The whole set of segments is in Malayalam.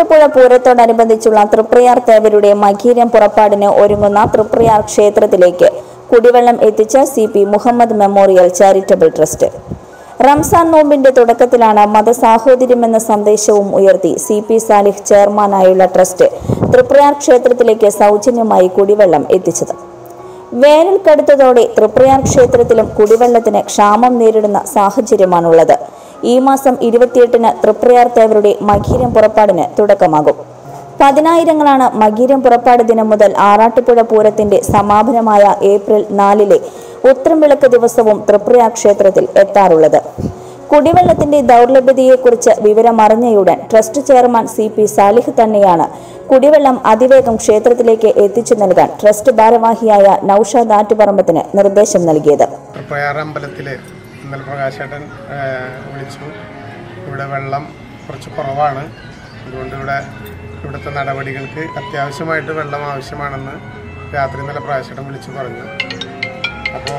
ആറാട്ടുപുഴ പൂരത്തോടനുബന്ധിച്ചുള്ള തൃപ്രയാർ തേവരുടെ മകീരം പുറപ്പാടിന് ഒരുങ്ങുന്ന തൃപ്രയാർ ക്ഷേത്രത്തിലേക്ക് കുടിവെള്ളം എത്തിച്ച C P Muhammad memorial charitable trust Ramzan നോമ്പിന്റെ തുടക്കത്തിലാണ് മതസാഹോദര്യമെന്ന സന്ദേശവും ഉയർത്തി സി പി സാലിഹ് ചെയർമാനായുള്ള ട്രസ്റ്റ് തൃപ്രയാർ ക്ഷേത്രത്തിലേക്ക് സൗജന്യമായി കുടിവെള്ളം എത്തിച്ചത് വേനൽ കടുത്തതോടെ തൃപ്രയാർ ക്ഷേത്രത്തിലും കുടിവെള്ളത്തിന് ക്ഷാമം നേരിടുന്ന സാഹചര്യമാണുള്ളത് ഈ മാസം ഇരുപത്തിയെട്ടിന് തൃപ്രയാർ തേവരുടെ മകീരം പുറപ്പാടിന് തുടക്കമാകും പതിനായിരങ്ങളാണ് മകീരം പുറപ്പാട് ദിനം മുതൽ ആറാട്ടുപുഴ പൂരത്തിന്റെ സമാപനമായ ഏപ്രിൽ നാലിലെ ഉത്തരംവിളക്ക് ദിവസവും തൃപ്രയാർ ക്ഷേത്രത്തിൽ എത്താറുള്ളത് കുടിവെള്ളത്തിന്റെ ദൗർലഭ്യതയെക്കുറിച്ച് വിവരമറിഞ്ഞയുടൻ trust chairman C P Salih തന്നെയാണ് കുടിവെള്ളം അതിവേഗം ക്ഷേത്രത്തിലേക്ക് എത്തിച്ചു നൽകാൻ ട്രസ്റ്റ് ഭാരവാഹിയായ നൌഷാദ് ആറ്റുപറമ്പത്തിന് നിർദ്ദേശം നൽകിയത് പ്രയാർ അമ്പലത്തിൽ ഇന്നലെ പ്രകാശേട്ടൻ ആ, വിളിച്ചു ഇവിടെ വെള്ളം കുറച്ച് കുറവാണ് അതുകൊണ്ട് ഇവിടെ ഇവിടുത്തെ നടപടികൾക്ക് അത്യാവശ്യമായിട്ട് വെള്ളം ആവശ്യമാണെന്ന് രാത്രി ഇന്നലെ പ്രകാശേട്ടൻ വിളിച്ചു പറഞ്ഞു അപ്പോൾ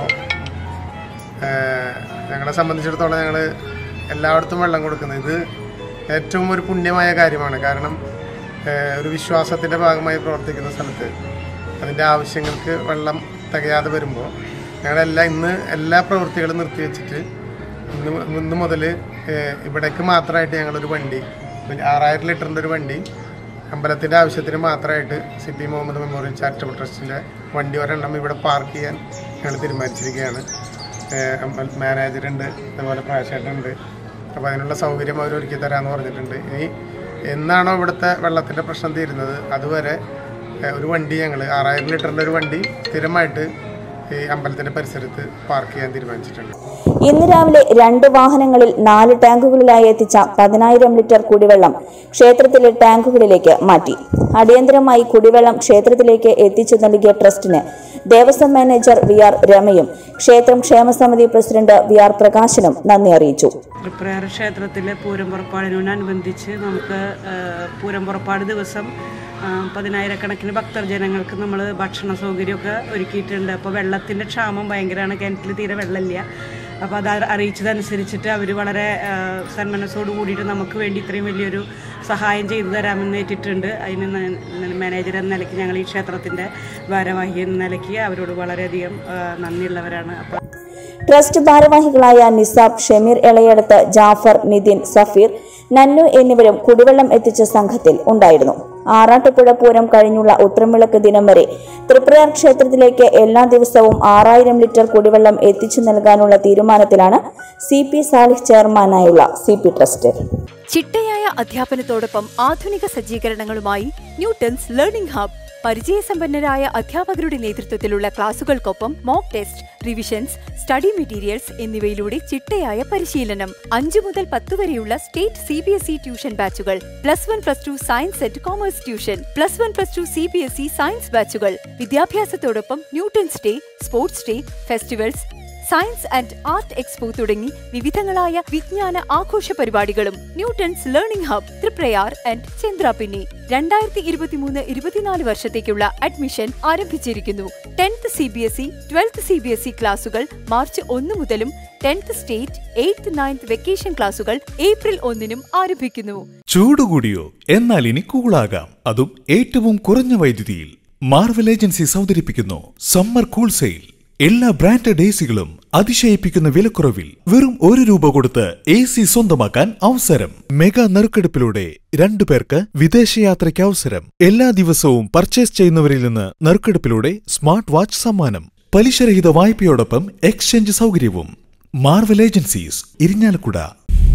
ഞങ്ങളെ സംബന്ധിച്ചിടത്തോളം ഞങ്ങൾ എല്ലായിടത്തും വെള്ളം കൊടുക്കുന്നത് ഇത് ഏറ്റവും ഒരു പുണ്യമായ കാര്യമാണ് കാരണം ഏഹ്, ഒരു വിശ്വാസത്തിൻ്റെ ഭാഗമായി പ്രവർത്തിക്കുന്ന സ്ഥലത്ത് അതിൻ്റെ ആവശ്യങ്ങൾക്ക് വെള്ളം തികയാതെ വരുമ്പോൾ ഞങ്ങളെല്ലാം ഇന്ന് എല്ലാ പ്രവൃത്തികളും നിർത്തിവെച്ചിട്ട് ഇന്ന് മു- ഇന്ന് മുതൽ ഇവിടേക്ക് മാത്രമായിട്ട് ഞങ്ങളൊരു വണ്ടി ഒരു ആറായിരം ലിറ്ററിൻ്റെ ഒരു വണ്ടി അമ്പലത്തിൻ്റെ ആവശ്യത്തിന് മാത്രമായിട്ട് C P Muhammad memorial charitable ട്രസ്റ്റിൻ്റെ വണ്ടി ഒരെണ്ണം ഇവിടെ പാർക്ക് ചെയ്യാൻ ഞങ്ങൾ തീരുമാനിച്ചിരിക്കുകയാണ് ഏഹ് അമ്പല- മാനേജറുണ്ട് അതുപോലെ പ്രാശേട്ടനുണ്ട് അപ്പോൾ അതിനുള്ള സൗകര്യം അവർ ഒരുക്കി തരാമെന്ന് പറഞ്ഞിട്ടുണ്ട് ഇനി എന്നാണോ ഇവിടുത്തെ വെള്ളത്തിൻ്റെ പ്രശ്നം തീരുന്നത് അതുവരെ ഏഹ് ഒരു വണ്ടി ഞങ്ങൾ ആറായിരം ലിറ്ററിൻ്റെ ഒരു വണ്ടി സ്ഥിരമായിട്ട് ഈ അമ്പലത്തിൻ്റെ പരിസരത്ത് പാർക്ക് ചെയ്യാൻ തീരുമാനിച്ചിട്ടുണ്ട് ഇന്ന് രാവിലെ രണ്ട് വാഹനങ്ങളിൽ നാല് ടാങ്കുകളിലായി എത്തിച്ച പതിനായിരം ലിറ്റർ കുടിവെള്ളം ക്ഷേത്രത്തിലെ ടാങ്കുകളിലേക്ക് മാറ്റി അടിയന്തരമായി കുടിവെള്ളം ക്ഷേത്രത്തിലേക്ക് എത്തിച്ചു നൽകിയ ട്രസ്റ്റിന് ദേവസ്വം മാനേജർ വി ആർ രമയും ക്ഷേത്രം ക്ഷേമസമിതി പ്രസിഡന്റ് വി ആർ പ്രകാശനും നന്ദി അറിയിച്ചു തൃപ്രയാർ ക്ഷേത്രത്തിലെ പൂരം പുറപ്പാടിനോടനുബന്ധിച്ച് നമുക്ക് ആ, പൂരം പുറപ്പാട് ദിവസം ആ, പതിനായിരക്കണക്കിന് ഭക്തജനങ്ങൾക്ക് നമ്മൾ ഭക്ഷണ സൗകര്യമൊക്കെ ഒരുക്കിയിട്ടുണ്ട് അപ്പോൾ വെള്ളത്തിൻ്റെ ക്ഷാമം ഭയങ്കരമാണ് കിണറ്റിൽ തീരെ വെള്ളമില്ല അപ്പോൾ അത് അറി- അറിയിച്ചതനുസരിച്ചിട്ട് അവർ വളരെ ആ, സന്മനസ്സോട് കൂടിയിട്ട് നമുക്ക് വേണ്ടി ഇത്രയും വലിയൊരു സഹായം ചെയ്തു തരാമെന്ന് ഏറ്റിട്ടുണ്ട് അതിന് ന- മാനേജർ എന്ന നിലയ്ക്ക് ഞങ്ങൾ ഈ ക്ഷേത്രത്തിൻ്റെ ഭാരവാഹി എന്ന നിലയ്ക്ക് അവരോട് വളരെയധികം ആ, നന്ദിയുള്ളവരാണ് അപ്പോൾ ട്രസ്റ്റ് ഭാരവാഹികളായ നിസാബ് ഷമീർ എളയടത്ത് ജാഫർ നിതിൻ സഫീർ നന്നു എന്നിവരും കുടിവെള്ളം എത്തിച്ച സംഘത്തിൽ ഉണ്ടായിരുന്നു ആറാട്ടുപുഴ പൂരം കഴിഞ്ഞുള്ള ഉത്രമിളക്ക് ദിനം വരെ തൃപ്രയാർ ക്ഷേത്രത്തിലേക്ക് എല്ലാ ദിവസവും ആറായിരം ലിറ്റർ കുടിവെള്ളം എത്തിച്ചു നൽകാനുള്ള തീരുമാനത്തിലാണ് സി പി സാലിഹ് ചെയർമാനായുള്ള സി പി ട്രസ്റ്റ് ചിട്ടയായ അധ്യാപനത്തോടൊപ്പം ആധുനിക സജ്ജീകരണങ്ങളുമായി ന്യൂട്ടൺസ് ലേണിംഗ് ഹബ് പരിചയസമ്പന്നരായ അധ്യാപകരുടെ നേതൃത്വത്തിലുള്ള ക്ലാസുകൾക്കൊപ്പം mock test revisions study materials എന്നിവയിലൂടെ ചിട്ടയായ പരിശീലനം അഞ്ചു മുതൽ പത്ത് വരെയുള്ള state C B S E tuition ബാച്ചുകൾ plus one plus two science and commerce tuition plus one plus two C B S E science ബാച്ചുകൾ വിദ്യാഭ്യാസത്തോടൊപ്പം Newton's day sports day festivals science and art expo തുടങ്ങി വിവിധങ്ങളായ വിജ്ഞാന ആഘോഷ പരിപാടികളും Newton's learning hub Triprayar and Chandrapinni രണ്ടായിരത്തി ഇരുപത്തിമൂന്ന് ഇരുപത്തിനാല് വർഷത്തേക്കുള്ള അഡ്മിഷൻ ആരംഭിച്ചിരിക്കുന്നു tenth C B S E twelfth C B S E ക്ലാസുകൾ മാർച്ച് ഒന്ന് മുതലും tenth state eighth ninth vacation ക്ലാസുകൾ ഏപ്രിൽ ഒന്നിനും ആരംഭിക്കുന്നു ചൂട് കൂടിയോ എന്നാൽ ഇനി കൂളാകാം അതും ഏറ്റവും കുറഞ്ഞ വൈദ്യുതിയിൽ മാർവൽ ഏജൻസീസ് അവതരിപ്പിക്കുന്നു സമ്മർ കൂൾ സെയിൽ എല്ലാ ബ്രാൻഡഡ് എ സികളും അതിശയിപ്പിക്കുന്ന വിലക്കുറവിൽ വെറും ഒരു രൂപ കൊടുത്ത് എ സി സ്വന്തമാക്കാൻ അവസരം മെഗാ നറുക്കെടുപ്പിലൂടെ രണ്ടു പേർക്ക് വിദേശയാത്രയ്ക്ക് അവസരം എല്ലാ ദിവസവും പർച്ചേസ് ചെയ്യുന്നവരിൽ നിന്ന് നറുക്കെടുപ്പിലൂടെ സ്മാർട്ട് വാച്ച് സമ്മാനം പലിശരഹിത വായ്പയോടൊപ്പം എക്സ്ചേഞ്ച് സൗകര്യവും മാർവൽ ഏജൻസീസ് ഇരിഞ്ഞാലക്കുട